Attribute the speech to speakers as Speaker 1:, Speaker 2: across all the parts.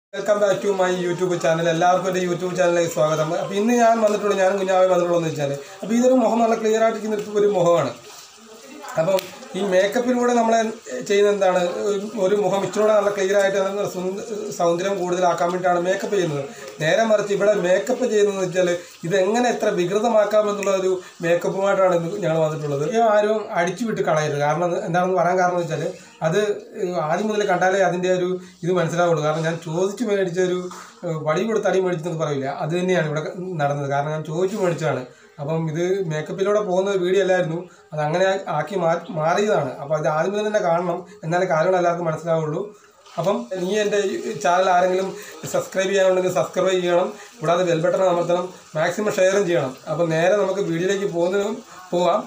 Speaker 1: Welcome back to my YouTube channel എല്ലാവർക്കും എൻ്റെ YouTube ചാനലിലേക്ക് സ്വാഗതം അപ്പോൾ ഇന്ന് ഞാൻ വന്നിട്ടുള്ളൂ ഞാൻ കുഞ്ഞാവെ വന്നിട്ടുള്ളൂ എന്ന് വെച്ചാൽ അപ്പോൾ ഇതൊരു മുഖം നല്ല ക്ലിയർ ആയിട്ടിരിക്കുന്ന ഒരു മുഖമാണ് അപ്പം ഈ മേക്കപ്പിലൂടെ നമ്മൾ ചെയ്യുന്ന എന്താണ് ഒരു- ഒരു മുഖം ഇച്ചിരൂടെ നല്ല ക്ലിയർ ആയിട്ട് നല്ല സുന്ദ- സൗന്ദര്യം കൂടുതലാക്കാൻ വേണ്ടിയിട്ടാണ് മേക്കപ്പ് ചെയ്യുന്നത് നേരെ മറിച്ച് ഇവിടെ മേക്കപ്പ് ചെയ്യുന്നതെന്ന് വെച്ചാൽ ഇതെങ്ങനെ എത്ര വികൃതമാക്കാം എന്നുള്ള ഒരു മേക്കപ്പുമായിട്ടാണ് ഇന്ന് ഞങ്ങൾ വന്നിട്ടുള്ളത് ഈ ആരും അടിച്ചു വിട്ട് കളയരുത് കാരണം അത് എന്താണെന്ന് പറയാൻ കാരണം എന്ന് വെച്ചാൽ അത് ആദ്യം മുതൽ കണ്ടാലേ അതിൻ്റെ ഒരു ഇത് മനസ്സിലാവുള്ളൂ കാരണം ഞാൻ ചോദിച്ചു മേടിച്ച ഒരു ഏഹ്, വടി കൊടുത്ത് അടി മേടിച്ചെന്ന് പറയില്ല അത് തന്നെയാണ് ഇവിടെ നടന്നത് കാരണം ഞാൻ ചോദിച്ചു മേടിച്ചതാണ് അപ്പം ഇത് മേക്കപ്പിലൂടെ പോകുന്ന ഒരു വീഡിയോ അല്ലായിരുന്നു അത് അങ്ങനെ ആക്കി മാ മാറിയതാണ് അപ്പോൾ ഇത് ആദ്യം മുതൽ തന്നെ കാണണം എന്നാലേ കാര്യങ്ങൾ എല്ലാവർക്കും മനസ്സിലാവുള്ളൂ അപ്പം നീ എൻ്റെ ചാനൽ ആരെങ്കിലും സബ്സ്ക്രൈബ് ചെയ്യാനുണ്ടെങ്കിൽ സബ്സ്ക്രൈബ് ചെയ്യണം കൂടാതെ ബെൽ ബട്ടൺ അമർത്തണം മാക്സിമം ഷെയറും ചെയ്യണം അപ്പം നേരെ നമുക്ക് വീഡിയോയിലേക്ക് പോകുന്നതിനും പോവാം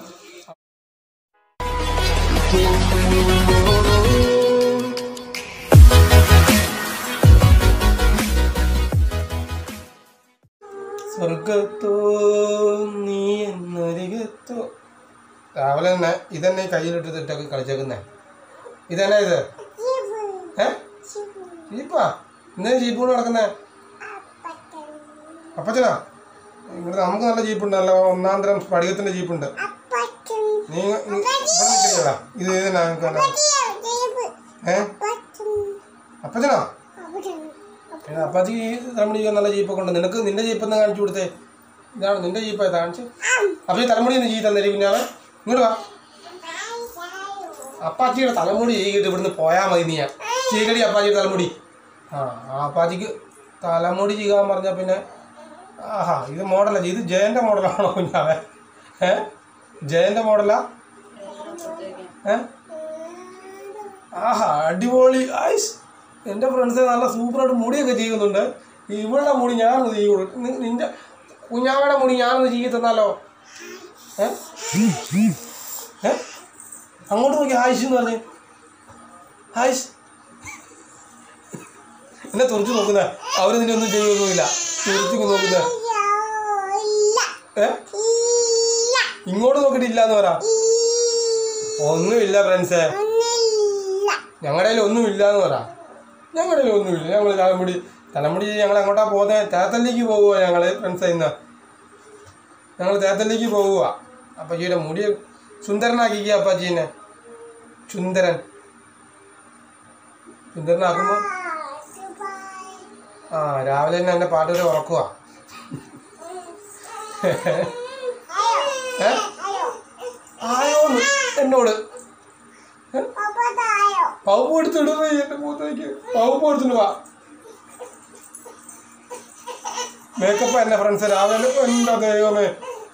Speaker 1: സ്വർഗത്തോ നീ എന്നരികത്തോ രാവിലെ തന്നെ ഇതന്നെ കയ്യിലിട്ട് ഇട്ടൊക്കെ കളിച്ചേക്കുന്നേ ഇതന്നെ ഇത് ഏ ജീപ്പാ ഇന്നേ ജീപ്പ് നടക്കുന്നേ അപ്പച്ചനാ ഇവിടെ നമുക്ക് നല്ല ജീപ്പുണ്ട് നല്ല ഒന്നാം തരം സ്ഫടികത്തിന്റെ ജീപ്പുണ്ട് നീ ഇങ്ങ- ഇങ്ങ- ഇവിടെ നിൽക്കണേടാ ഇത് ഏതിനാ നിനക്ക് എന്നാ? ഏ അപ്പച്ചനാ എടാ, അപ്പാച്ചി ഈ തലമുടി ചെയ്യാൻ നല്ല ജീപ്പൊക്കെ ഉണ്ട് നിനക്ക് നിന്റെ ജീപ്പ് ഒന്ന് കാണിച്ചു കൊടുത്തേ ഇതാണ് നിന്റെ ജീപ്പ് കാണിച്ച് അപ്പൊ ഈ തലമുടി ഒന്ന് ചെയ്ത് തന്നേരി കുഞ്ഞാവെ ഇങ്ങോട്ട് വാ അപ്പാച്ചിയുടെ തലമുടി ചെയ്തിട്ട് ഇവിടുന്ന് പോയാൽ മതി നീ ചീകടി അപ്പാച്ചിയുടെ തലമുടി ആ ആ അപ്പാച്ചിക്ക് തലമുടി ചെയ്യാൻ പറഞ്ഞാൽ പിന്നെ ആഹാ ഇത് മോഡലല്ല ഇത് ജയൻ്റെ മോഡലാണോ കുഞ്ഞാവെ ഏ ജയൻ്റെ മോഡലാ ഏ ആഹാ അടിപൊളി ഐസ് എൻ്റെ ഫ്രണ്ട്സ് നല്ല സൂപ്പറായിട്ട് മുടിയൊക്കെ ചെയ്യുന്നുണ്ട് ഇവളുടെ മുടി ഞാനൊന്ന് ചെയ്യുള്ളൂ നി- നിന്റെ കുഞ്ഞാവയുടെ മുടി ഞാനൊന്ന് ചെയ്യി തന്നാലോ ഏ ഏ അങ്ങോട്ട് നോക്കി ഹായ്സ് എന്ന് പറഞ്ഞ് ഹായ്സ് എന്നെ തുറച്ചു നോക്കുന്ന അവര് നിന്നെ ഒന്നും ചെയ്യുമൊന്നുമില്ല തുറച്ചു നോക്കുന്ന ഏ ഇങ്ങോട്ട് നോക്കിയിട്ട് ഇല്ല എന്ന് പറ ഒന്നുമില്ല ഫ്രണ്ട്സേ ഞങ്ങളുടെ കയ്യിൽ ഒന്നുമില്ല എന്ന് പറ ഞങ്ങളുടെ കയ്യിൽ ഒന്നുമില്ല ഞങ്ങൾ തലമുടി തലമുടി ഞങ്ങൾ എങ്ങോട്ടാ പോകുന്നത് തേത്തല്ലേക്ക് പോകുക ഞങ്ങൾ ഫ്രണ്ട്സ് ഇന്ന് ഞങ്ങൾ തേത്തല്ലേക്ക് പോവുക അപ്പച്ചിയുടെ മുടി സുന്ദരനാക്കിക്കുക അപ്പാച്ചീനെ സുന്ദരൻ സുന്ദരനാക്കുമ്പോൾ ആ രാവിലെ തന്നെ എൻ്റെ പാട്ട് വരെ ഉറക്കുക ഏ ആയോന്ന് എന്നോട് പൗപ്പ് എടുത്തിടുന്നു എന്റെ മൂത്തേക്ക് പൗപ്പ് എടുത്തിട്ട് വാ മേക്കപ്പ് എന്നെ ഫ്രണ്ട്സ് രാവിലെ എന്താ ദൈവമേ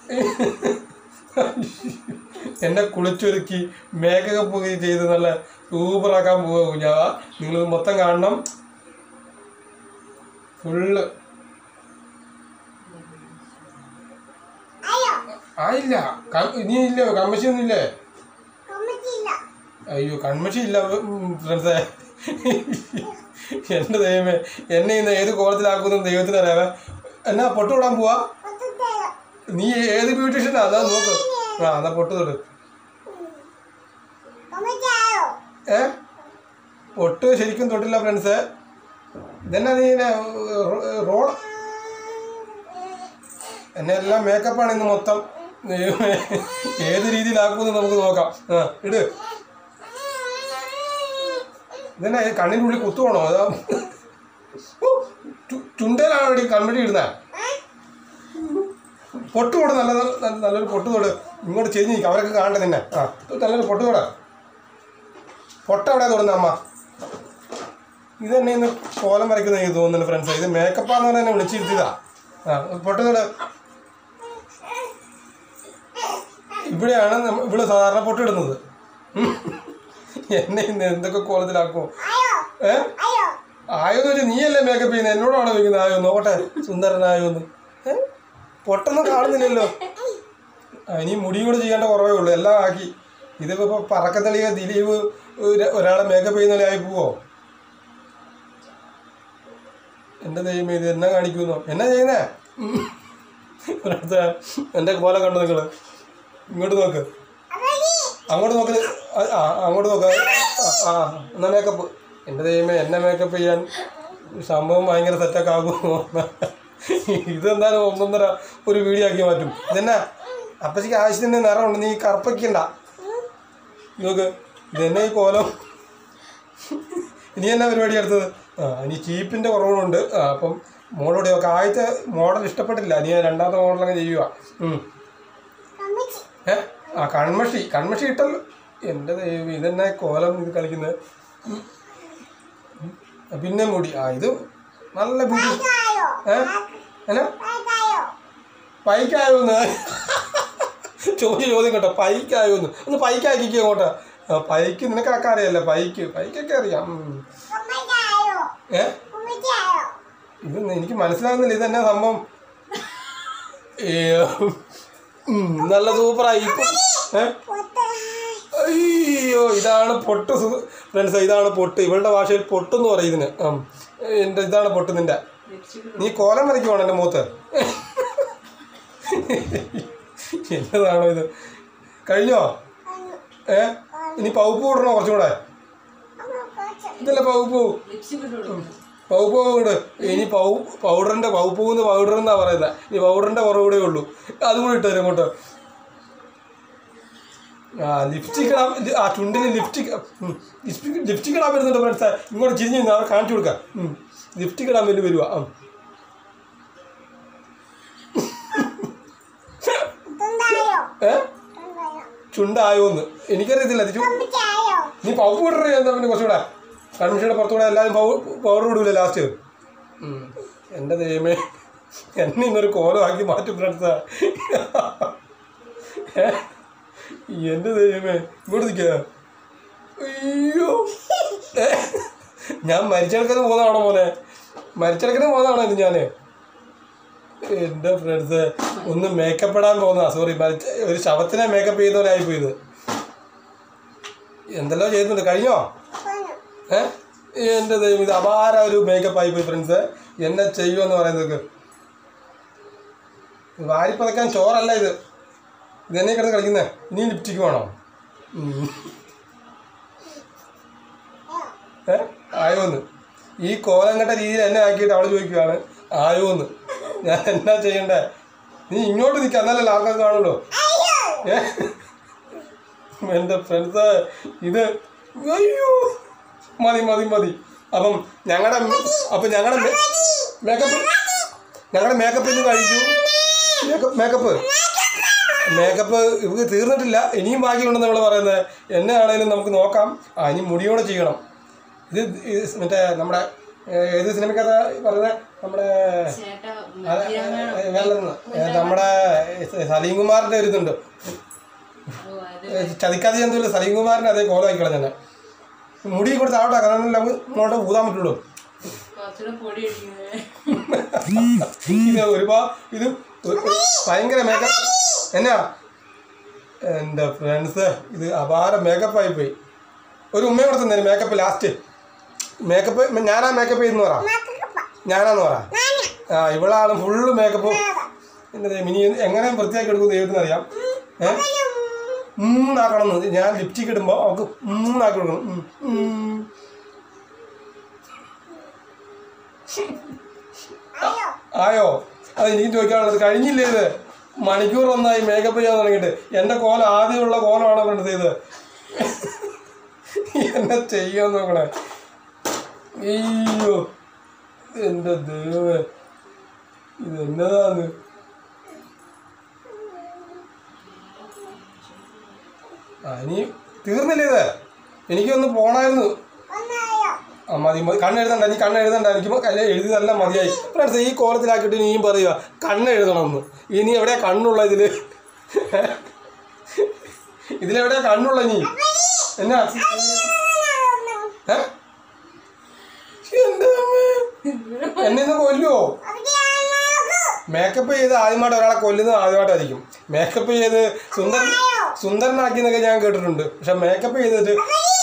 Speaker 1: എന്നെ കുളിച്ചൊരുക്കി മേക്കപ്പ് ചെയ്ത് നല്ല സൂപ്പറാക്കാൻ പോവുക കുഞ്ഞാവ നിങ്ങൾ മൊത്തം കാണണം ഫുള്ള് ആയില്ല ക- ഇനി ഇല്ല കമ്മശി ഒന്നും ഇല്ലേ അയ്യോ കൺമഷി ഇല്ല ഫ്രണ്ട്സേ എൻ്റെ ദൈവമേ എന്നെ ഇന്ന് ഏത് കോളത്തിലാക്കുന്നു ദൈവത്തിന് അറിയാവേ എന്നാ പൊട്ട് തൊടാൻ പോവാ നീ ഏത് ബ്യൂട്ടീഷ്യനാ അതാ നോക്ക് ആ എന്നാ പൊട്ട് തൊട് ഏ പൊട്ട് ശരിക്കും തൊട്ടില്ല ഫ്രണ്ട്സേ ഇതെന്നാ നീ ഇങ്ങനെ റോൾ എന്നെ എല്ലാം മേക്കപ്പാണ് ഇന്ന് മൊത്തം ദൈവമേ ഏത് രീതിയിലാക്കുമെന്ന് നമുക്ക് നോക്കാം ആ ഇട് ഇതന്നെ കണ്ണിൻ്റെ ഉള്ളിൽ കുത്തുവാണോ അതോ ചു- ചുണ്ടയിലാണോ ഈ കൺമടി ഇടുന്നത് പൊട്ട് തൊട് നല്ല നല്ല- നല്ലൊരു പൊട്ട് തൊട് ഇങ്ങോട്ട് ചെരിഞ്ഞ് നിൽക്കും അവരൊക്കെ കാണട്ടെ നിന്നെ ആ നല്ലൊരു പൊട്ട് തൊട പൊട്ട എവിടെ തൊടുന്ന അമ്മ ഇത് തന്നെ ഇന്ന് കോലം വരയ്ക്കുന്ന എനിക്ക് തോന്നുന്നുണ്ട് ഫ്രണ്ട്സ് ഇത് മേക്കപ്പാന്ന് പറഞ്ഞാൽ എന്നെ വിളിച്ചിരുത്തിയതാ ആ പൊട്ട് തൊട് ഇവിടെയാണ് നമ്മ- ഇവിടെ സാധാരണ പൊട്ടിടുന്നത് ഉം. എന്നെ ഇന്ന് എന്തൊക്കെ കോലത്തിലാക്കുമോ ഏ ആയോന്ന് വെച്ചാൽ നീയല്ലേ മേക്കപ്പ് ചെയ്യുന്നത് എന്നോടാണോ ചോദിക്കുന്നത് ആയോ നോക്കട്ടെ സുന്ദരനായോ എന്ന് ഏ പൊട്ടൊന്നും കാണുന്നില്ലല്ലോ ആ, ഇനി മുടിയും കൂടെ ചെയ്യേണ്ട കുറവേ ഉള്ളൂ എല്ലാം ആക്കി ഇതിപ്പോ ഇപ്പൊ പറക്കത്തളിയ ദിലീപ് ഒരു- ഒരാളെ മേക്കപ്പ് ചെയ്യുന്ന പോലെ ആയി പോവോ എൻ്റെ ദൈവമേ ഇത് എന്നാ കാണിക്കുന്നു എന്നാ ചെയ്യുന്നേ ഉം. ഒരിടത്ത് എൻ്റെ പോലെ കണ്ടു നിങ്ങൾ ഇങ്ങോട്ട് നോക്ക് അങ്ങോട്ട് നോക്ക് ആ, ആ അങ്ങോട്ട് നോക്ക് ആ, ആ എന്നാ മേക്കപ്പ് എൻ്റെ ദൈവമേ എന്നെ മേക്കപ്പ് ചെയ്യാൻ സംഭവം ഭയങ്കര സെറ്റൊക്കെ ആകുമോ ഇതെന്തായാലും ഒന്നൊന്നര ഒരു വീഡിയോ ആക്കി മാറ്റും ഇതെന്നാ അപ്പച്ചിക്ക് ആവശ്യത്തിന് നിറമുണ്ട് നീ കറുപ്പയ്ക്കണ്ട നോക്ക് ഇതെന്നെ ഈ കോലം ഇനി എന്നാ പരിപാടി അടുത്തത് ആ ഇനി ചീപ്പിൻ്റെ കുറവുണ്ട് ആ അപ്പം മോളോട് ഒക്കെ ആദ്യത്തെ മോഡൽ ഇഷ്ടപ്പെട്ടില്ല നീ രണ്ടാമത്തെ മോഡലങ്ങ് ചെയ്യുക ഉം. ഏ ആ കൺമഷി കൺമഷി ഇട്ടല്ലോ എൻ്റെ ദൈവം ഇതെന്നെ കോലം ഇത് കളിക്കുന്നത് ഉം. ഉം. പിന്നെ മുടി ആ ഇത് നല്ല ബ്യൂട്ടി ഏ എന്നാ പൈക്കായോന്ന് ചോദ്യം ചോദ്യം കേട്ടോ പൈക്കായോന്ന് ഒന്ന് പൈക്കാക്കിക്കോ അങ്ങോട്ട് ആ, പൈക്ക് നിനക്കൊക്കെ അറിയാലോ പൈക്ക് പൈക്കൊക്കെ അറിയാം ഉം. ഏ ഇത് എനിക്ക് മനസ്സിലാകുന്നില്ല ഇതെന്നാ സംഭവം ഏ, ഉം, നല്ല സൂപ്പറായി ഇപ്പൊ ഏ അയ്യോ ഇതാണ് പൊട്ട് ഫ്രണ്ട്സ് ഇതാണ് പൊട്ട് ഇവളുടെ ഭാഷയിൽ പൊട്ടെന്ന് പറയും ഇതിന് ഉം. എൻ്റെ ഇതാണ് പൊട്ട് നിന്റെ നീ കോലം വരയ്ക്കുവാണ് എൻ്റെ മൂത്ത് എന്നതാണോ ഇത് കഴിഞ്ഞോ ഏ ഇനി പൗപ്പ് കൂടണോ കുറച്ചും കൂടെ ഇതല്ലേ പൗപ്പ് പൗപ്പ് കൂട് ഇനി പൗ പൗഡറിൻ്റെ പൗപ്പൂന്ന് പൗഡർ എന്നാ പറയുന്നത് ഇനി പൗഡറിൻ്റെ കുറവ് കൂടെ ഉള്ളൂ അതും കൂടി ഇട്ടുതരും ഇങ്ങോട്ട് ആ ലിപ്സ്റ്റിക് ഇടാൻ ഇത് ആ ചുണ്ടിന് ലിപ്സ്റ്റിക് ലിപ്സ്റ്റിക് ലിപ്സ്റ്റിക് ഇടാൻ വരുന്നുണ്ട് ഫ്രണ്ട്സ് ഇങ്ങോട്ട് ചിരിഞ്ഞ് നിന്ന് അവർ കാണിച്ചു കൊടുക്കാം ലിപ്സ്റ്റിക് ഇടാൻ വേണ്ടി വരുവാ ആ ഏ ചുണ്ടായോന്ന് എനിക്കറിയത്തില്ല അത് ചു നീ പൗപ്പ് ഇടറ എന്താ പിന്നെ കുറച്ചുകൂടെ കൺമിഷയുടെ പുറത്തുകൂടെ എല്ലാവരും പൗ പൗഡർ ഇടൂലേ ലാസ്റ്റ് എൻ്റെ ദൈവമേ എന്നെ ഇന്നൊരു കോലമാക്കി മാറ്റും ഫ്രണ്ട്സാ എൻ്റെ ദൈവമേ ഇങ്ങോട്ട് നിൽക്കുക അയ്യോ ഏ? ഞാൻ മരിച്ചെടുക്കുന്ന പോകുന്നതാണോ മോനെ മരിച്ചെടുക്കുന്ന പോകുന്നതാണോ ഇത് ഞാൻ എൻ്റെ ഫ്രണ്ട്സ് ഒന്ന് മേക്കപ്പ് ഇടാൻ പോകുന്നതാ സോറി മരിച്ച ഒരു ശവത്തിനെ മേക്കപ്പ് ചെയ്യുന്ന പോലെ ആയിപ്പോയി ഇത് എന്തെല്ലോ ചെയ്യുന്നുണ്ട് കഴിഞ്ഞോ ഏ എൻ്റെ ദൈവം ഇത് അപാര ഒരു മേക്കപ്പ് ആയിപ്പോയി ഫ്രണ്ട്സ് എന്നെ ചെയ്യുമെന്ന് പറയുന്നത് വാരിപ്പതക്കാൻ ചോറല്ല ഇത് ഇതെന്നെ കിടന്ന് കളിക്കുന്നത് ഇനിയും ലിപ്സ്റ്റിക്ക് വേണോ ഉം. ഏ ആയോന്ന് ഈ കോലം കെട്ട രീതിയിൽ എന്നെ ആക്കിയിട്ട് അവൾ ചോദിക്കുകയാണ് ആയോന്ന് ഞാൻ എന്നാ ചെയ്യണ്ടേ നീ ഇങ്ങോട്ട് നിൽക്കുക എന്നല്ലല്ലോ ആൾക്കാർ കാണുള്ളൂ ഏ എൻ്റെ ഫ്രണ്ട്സ് ഇത് അയ്യോ മതി മതി മതി അപ്പം ഞങ്ങളുടെ അപ്പം ഞങ്ങളുടെ മേക്കപ്പ് ഞങ്ങളുടെ മേക്കപ്പ് ഇന്ന് കഴിച്ചു മേക്കപ്പ് മേക്കപ്പ് മേക്കപ്പ് ഇവർക്ക് തീർന്നിട്ടില്ല ഇനിയും ബാക്കിയുണ്ടെന്ന് നമ്മൾ പറയുന്നത് എന്നെ ആണെങ്കിലും നമുക്ക് നോക്കാം ആ ഇനി മുടിയോടെ ചെയ്യണം ഇത് ഇത് മറ്റേ നമ്മുടെ ഏ, ഏത് സിനിമക്കഥ പറയുന്നത് നമ്മുടെ അത് വേറൊന്ന്. ഏ, നമ്മുടെ സലീം കുമാറിൻ്റെ ഒരു ഇതുണ്ട് ഏ, ചതിക്കാതെ ചെന്നില്ല സലീം കുമാറിൻ്റെ അതേ കോലമാക്കി കളഞ്ഞെ മുടി കൂടെ താഴോട്ടാ കാരണം നമുക്ക് ഇങ്ങോട്ട് ഊതാൻ പറ്റുള്ളൂ
Speaker 2: കുറച്ചുകൂടെ പൊടി അടിക്കുന്നത്
Speaker 1: ഇത് ഒരുപാട് ഇത് ഒരു- ഒരു ഭയങ്കര മേക്കപ്പ് എന്നാ എൻ്റെ ഫ്രണ്ട്സ് ഇത് അപാര മേക്കപ്പ് ആയിപ്പോയി ഒരു ഉമ്മയെ കൂടെ തന്നെ മേക്കപ്പ് ലാസ്റ്റ് മേക്കപ്പ് ഞാനാ മേക്കപ്പ് ചെയ്യുന്ന പറ ഞാനാന്ന് പറ ആ ഇവളാണ് ഫുള്ള് മേക്കപ്പ് എന്താ മിനി എങ്ങനെ വൃത്തിയാക്കി എടുക്കും ദൈവത്തിന് അറിയാം ഏ മൂന്നാക്കണം എന്ന് ഞാൻ ലിപ്സ്റ്റിക് ഇടുമ്പോൾ അവൾക്ക് മൂന്നാക്കി കൊടുക്കണം ഉം, ഉം. ആയോ അത് എനിക്ക് ചോദിക്കാനുള്ളത് കഴിഞ്ഞില്ലേ ഇത് മണിക്കൂർ ഒന്നായി മേക്കപ്പ് ചെയ്യാൻ തുടങ്ങിയിട്ട് എൻ്റെ കോലം ആദ്യമുള്ള കോലമാണ് ഫ്രണ്ട്സ് ഇത് എന്നെ ചെയ്യാൻ നോക്കണേ അയ്യോ എൻ്റെ ദൈവമേ ഇത് എന്നതാന്ന് ആ ഇനി തീർന്നില്ലേ ഇത് എനിക്കൊന്ന് പോണായിരുന്നു ആ മതി മതി കണ്ണ് എഴുതണ്ട നീ കണ്ണ് എഴുതണ്ട എനിക്ക് കല്ല് എഴുതി നല്ല മതിയായി ഫ്രണ്ട്സ് ഈ കോലത്തിലാക്കിയിട്ട് നീയും പറയുക കണ്ണ് എഴുതണമെന്ന് ഇനി എവിടെയാ കണ്ണുള്ള ഇതില് ഇതിലെവിടെയാ കണ്ണുള്ള നീ എന്നാ ഏ? എൻ്റെ അമ്മേ. എന്നെ ഒന്ന് കൊല്ലുവോ മേക്കപ്പ് ചെയ്ത് ആദ്യമായിട്ട് ഒരാളെ കൊല്ലുന്നത് ആദ്യമായിട്ടായിരിക്കും മേക്കപ്പ് ചെയ്ത് സുന്ദരൻ സുന്ദരനാക്കി എന്നൊക്കെ ഞാൻ കേട്ടിട്ടുണ്ട് പക്ഷെ മേക്കപ്പ് ചെയ്തിട്ട്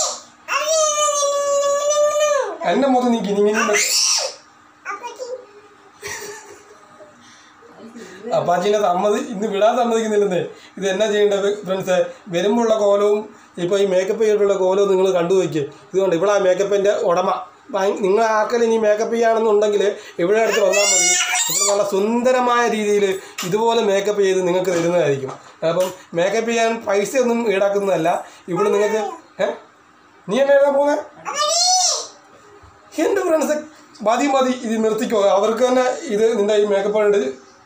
Speaker 1: എന്റെ മുഖത്ത് നീ കിനിങ്ങിനി അപ്പാച്ചിനെ സമ്മതി ഇന്ന് വിടാൻ സമ്മതിക്കുന്നില്ലെന്നേ ഇത് എന്നാ ചെയ്യേണ്ടത് ഫ്രണ്ട്സ് വരുമ്പോഴുള്ള കോലവും ഇപ്പോൾ ഈ മേക്കപ്പ് ചെയ്തിട്ടുള്ള കോലവും നിങ്ങൾ കണ്ടു വയ്ക്കുക ഇതുകൊണ്ട് ഇവിടെ ആ മേക്കപ്പിൻ്റെ ഉടമ ഭയ- നിങ്ങൾ ആർക്കെങ്കിലും ഇനി മേക്കപ്പ് ചെയ്യുകയാണെന്നുണ്ടെങ്കിൽ ഇവിടെ അടുത്ത് വന്നാൽ മതി ഇവിടെ നല്ല സുന്ദരമായ രീതിയിൽ ഇതുപോലെ മേക്കപ്പ് ചെയ്ത് നിങ്ങൾക്ക് തരുന്നതായിരിക്കും അപ്പം മേക്കപ്പ് ചെയ്യാൻ പൈസ ഒന്നും ഈടാക്കുന്നതല്ല ഇവിടെ നിങ്ങൾക്ക് ഏ നീ എന്നെ എഴുതാൻ പോകുന്നത് എൻ്റെ ഫ്രണ്ട്സ് മതി മതി ഇത് നിർത്തിക്കോ അവർക്ക് തന്നെ ഇത് നിന്റെ ഈ മേക്കപ്പ് ഉണ്ട്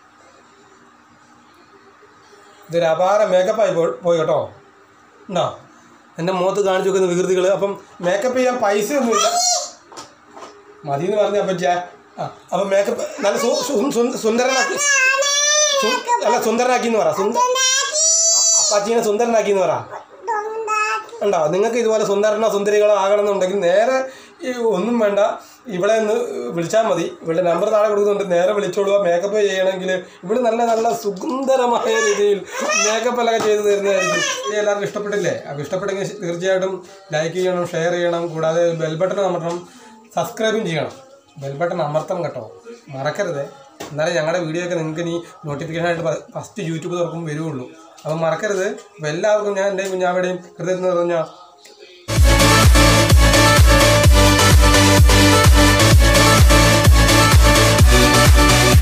Speaker 1: ഇതൊരു അപാര മേക്കപ്പായി പോയി പോയി കേട്ടോ ഉണ്ടോ എൻ്റെ മുഖത്ത് കാണിച്ചു വെക്കുന്ന വികൃതികൾ അപ്പം മേക്കപ്പ് ചെയ്യാൻ പൈസയൊന്നുമില്ല മതി എന്ന് പറഞ്ഞ അപ്പം ജാ ആ അപ്പം മേക്കപ്പ് നല്ല സു- സു- സു- സുന്ദരനാക്കി സു- അല്ല സുന്ദരനാക്കി എന്ന് പറ സുന്ദര അപ്പാച്ചീനെ സുന്ദരനാക്കി എന്ന് പറ ഉണ്ടോ നിങ്ങൾക്ക് ഇതുപോലെ സുന്ദരനോ സുന്ദരികളോ ആകണമെന്നുണ്ടെങ്കിൽ നേരെ ഈ ഒന്നും വേണ്ട ഇവിടെ നിന്ന് വിളിച്ചാൽ മതി ഇവിടെ നമ്പർ താഴെ കൊടുക്കുന്നുണ്ട് നേരെ വിളിച്ചോളുക മേക്കപ്പ് ചെയ്യണമെങ്കിൽ ഇവിടെ നല്ല നല്ല സുന്ദരമായ രീതിയിൽ മേക്കപ്പ് എല്ലാം ചെയ്ത് തരുന്നതായിരിക്കും ഇത് എല്ലാവർക്കും ഇഷ്ടപ്പെട്ടില്ലേ അപ്പോൾ ഇഷ്ടപ്പെട്ടെങ്കിൽ തീർച്ചയായിട്ടും ലൈക്ക് ചെയ്യണം ഷെയർ ചെയ്യണം കൂടാതെ ബെൽ ബട്ടൺ അമർത്തണം സബ്സ്ക്രൈബും ചെയ്യണം ബെൽ ബട്ടൺ അമർത്തണം കേട്ടോ മറക്കരുത് എന്നാലേ ഞങ്ങളുടെ വീഡിയോ ഒക്കെ നിങ്ങൾക്ക് ഇനി നോട്ടിഫിക്കേഷൻ ആയിട്ട് ഫസ്റ്റ് യൂട്യൂബ് തുറക്കുമ്പോൾ വരുള്ളൂ അപ്പം മറക്കരുത് അപ്പോൾ എല്ലാവർക്കും ഞാൻ എൻ്റെ കുഞ്ഞാവിടെയും ഹൃദയത്തിൽ നിന്ന് പറഞ്ഞാൽ